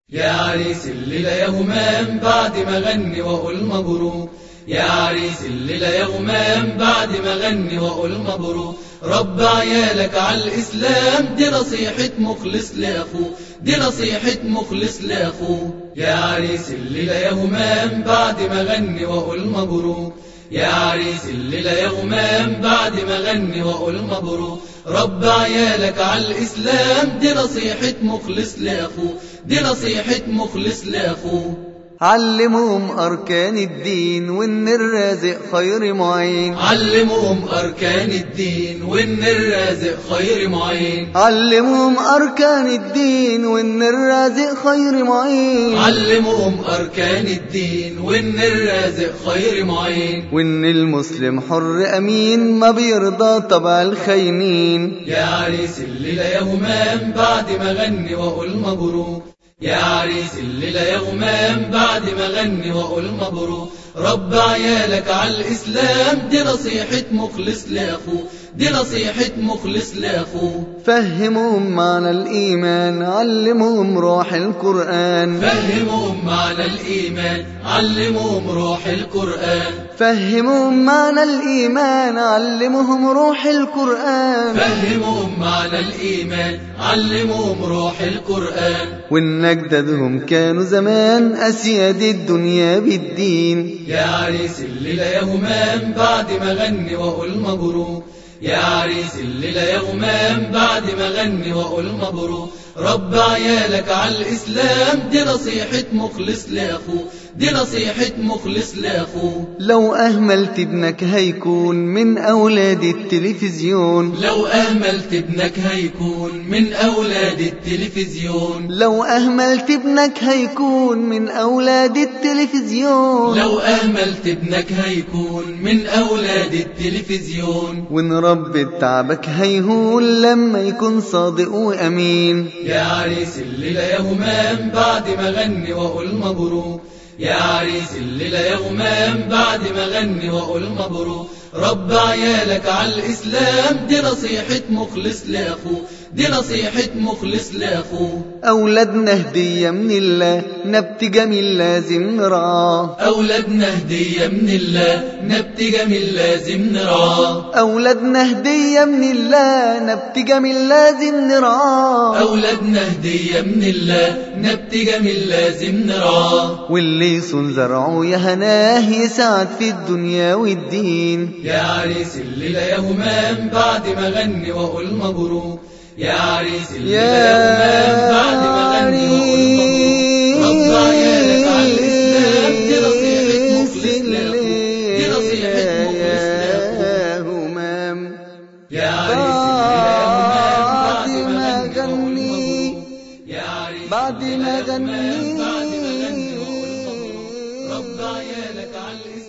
يا عريس الليلة يا همام بعد ما غني وأقول مبروك يا عريس الليلة يا همام بعد ما غني وأقول مبروك رب عيالك على الإسلام دي نصيحة مخلص لأخوه دي نصيحة مخلص لأخوه يا عريس الليلة يا همام بعد ما غني وأقول مبروك يا عريس الليلة يا همام بعد ما غني وأقول مبروك رب عيالك على الإسلام دي نصيحة مخلص لأخوه دي نصيحة مخلص لأخوه علمهم أركان الدين وإن الرازق خير معين علمهم أركان الدين وإن الرازق خير معين علمهم أركان الدين وإن الرازق خير معين علمهم أركان الدين وإن الرازق خير معين وإن المسلم حر أمين ما بيرضى طبع الخاينين يا عريس الليلة يا همام بعد ما غني وأقول مبروك يا عريس الليلة يا همام بعد ما غني وأقول مبروك رب عيالك على الإسلام دي نصيحة مخلص لأخوه دي نصيحة مخلص لأخوه فهمهم معنى الإيمان علمهم روح القرآن فهمهم معنى الإيمان علمهم روح القرآن فهمهم معنى الإيمان علمهم روح القرآن فهمهم معنى الإيمان علمهم روح القرآن وإن أجدادهم كانوا زمان أسياد الدنيا بالدين يا عريس الليلة يا همام بعد ما غني وأقول مبروك يا عريس الليلة يا همام بعد ما غني وأقول مبروك رب عيالك على الإسلام دي نصيحة مخلص لأخوه دي نصيحة مخلص لأخوه لو أهملت ابنك هيكون من أولاد التلفزيون لو أهملت ابنك هيكون من أولاد التلفزيون لو أهملت ابنك هيكون من أولاد التلفزيون لو أهملت ابنك هيكون من أولاد التلفزيون وإن رب تعبك هيهون لما يكون صادق وأمين يا عريس الليلة يا همام بعد ما غني وأقول مبروك يا عريس الليلة يا همام بعد ما غني وأقول مبروك رب عيالك على الإسلام دي نصيحة مخلص لأخوه دي نصيحة مخلص لأخوه أولادنا هدية من الله نبت جميل لازم نرعاه أولادنا هدية من الله نبت جميل لازم نرعاه أولادنا هدية من الله نبت جميل لازم نرعاه أولادنا هدية من الله نبت جميل لازم نرعاه واللي يصون زرعه يا هناه يسعد في الدنيا والدين يا عريس الليلة يا همام بعد ما غني وأقول مبروك يا عريس الليلة يا همام بعد ما غني وأقول مبروك رب عيالك على الإسلام دي نصيحة مخلص لأخوه دي نصيحة مخلص لأخوه يا همام يا عريس الليلة يا همام بعد ما بعد ما غني وأقول غني مبروك يا عريس بعد الليلة ما يا همام غني بعد ما غني وأقول مبروك رب عيالك على الإسلام